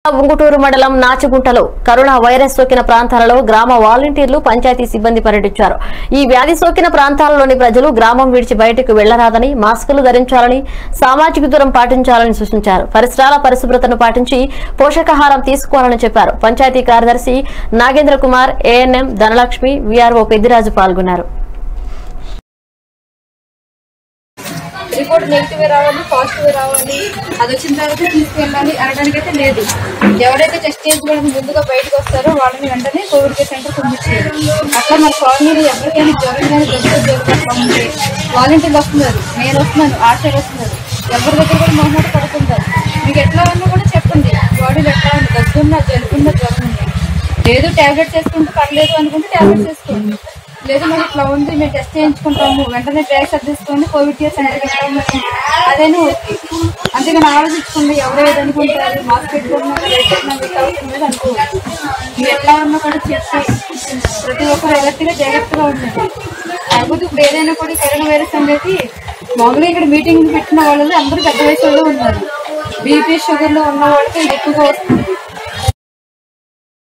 ఉంగుటూరు మండలం నాచుగుంటలో corona virus సోకిన ప్రాంతాలలో గ్రామ వాలంటీర్లు పంచాయతీ సిబ్బంది పర్యటించారు ఈ వ్యాధి సోకిన ప్రాంతాలలోని ప్రజలు గ్రామం విడిచి బయటకు వెళ్లరాదని మాస్కులు ధరించాలని సామాజిక దూరం పాటించాలని సూచించారు పరిసరాల పరిశుభ్రతను పాటించి పోషకాహారం తీసుకోవాలని చెప్పారు పంచాయతీ కార్యదర్శి నాగేంద్ర కుమార్ ఏఎన్ఎం ధనలక్ష్మి వీఆర్ఓ పెద్దిరాజు పాల్గొన్నారు రిపోర్ట్ నెగిటివ్ రావాలి పాజిటివ్ రావాలి అది వచ్చిన తర్వాత తీసుకెళ్ళాలి అనడానికి అయితే లేదు ఎవరైతే టెస్ట్ చేసుకోవడానికి ముందుగా బయటకు వస్తారో వాళ్ళని వెంటనే కోవిడ్ కేర్ సెంటర్ పంపించారు అట్లా మన కాలనీలో ఎవరికైనా జ్వరం కానీ దగ్గర జ్వరం ఉంటే వాలంటీర్లు వస్తున్నారు నేను వస్తున్నాను ఆశలు వస్తున్నారు ఎవరి దగ్గర కూడా మొహమాట పడుతుంటారు మీకు ఎట్లా ఉన్నా కూడా చెప్పండి బాడీలో ఎట్లా ఉంది దగ్గున్నా జలుబున్నా జ్వరం ఉంది లేదు టాబ్లెట్స్ వేసుకుంటే పర్లేదు అనుకుంటే టాబ్లెట్స్ వేసుకోండి లేదు మరి ఇట్లా ఉంది మేము టెస్ట్ చేయించుకుంటాము వెంటనే డ్రై తీసుకోండి కోవిడ్ కేర్ సెంటర్ ఇస్తాము అదేనే ఓకే అంతేగాని ఆలోచించుకోండి ఎవరో ఏది అనుకుంటారు మాస్క్ పెట్టుకున్నా పెట్టినా మీకు అవసరం లేదు అనుకోవచ్చు మీరు ఎట్లా ఉన్నా కూడా చెప్పి ప్రతి ఒక్కరు ఎలర్ట్గా జాగ్రత్తగా ఉండండి కాకపోతే ఇప్పుడు ఏదైనా కూడా ఈ కరోనా వైరస్ అనేది మామూలుగా ఇక్కడ మీటింగ్ పెట్టిన వాళ్ళు అందరూ పెద్ద వయసు వాళ్ళు ఉన్నారు బీపీ షుగర్లో ఉన్న వాళ్ళకి ఇది ఎక్కువగా వస్తుంది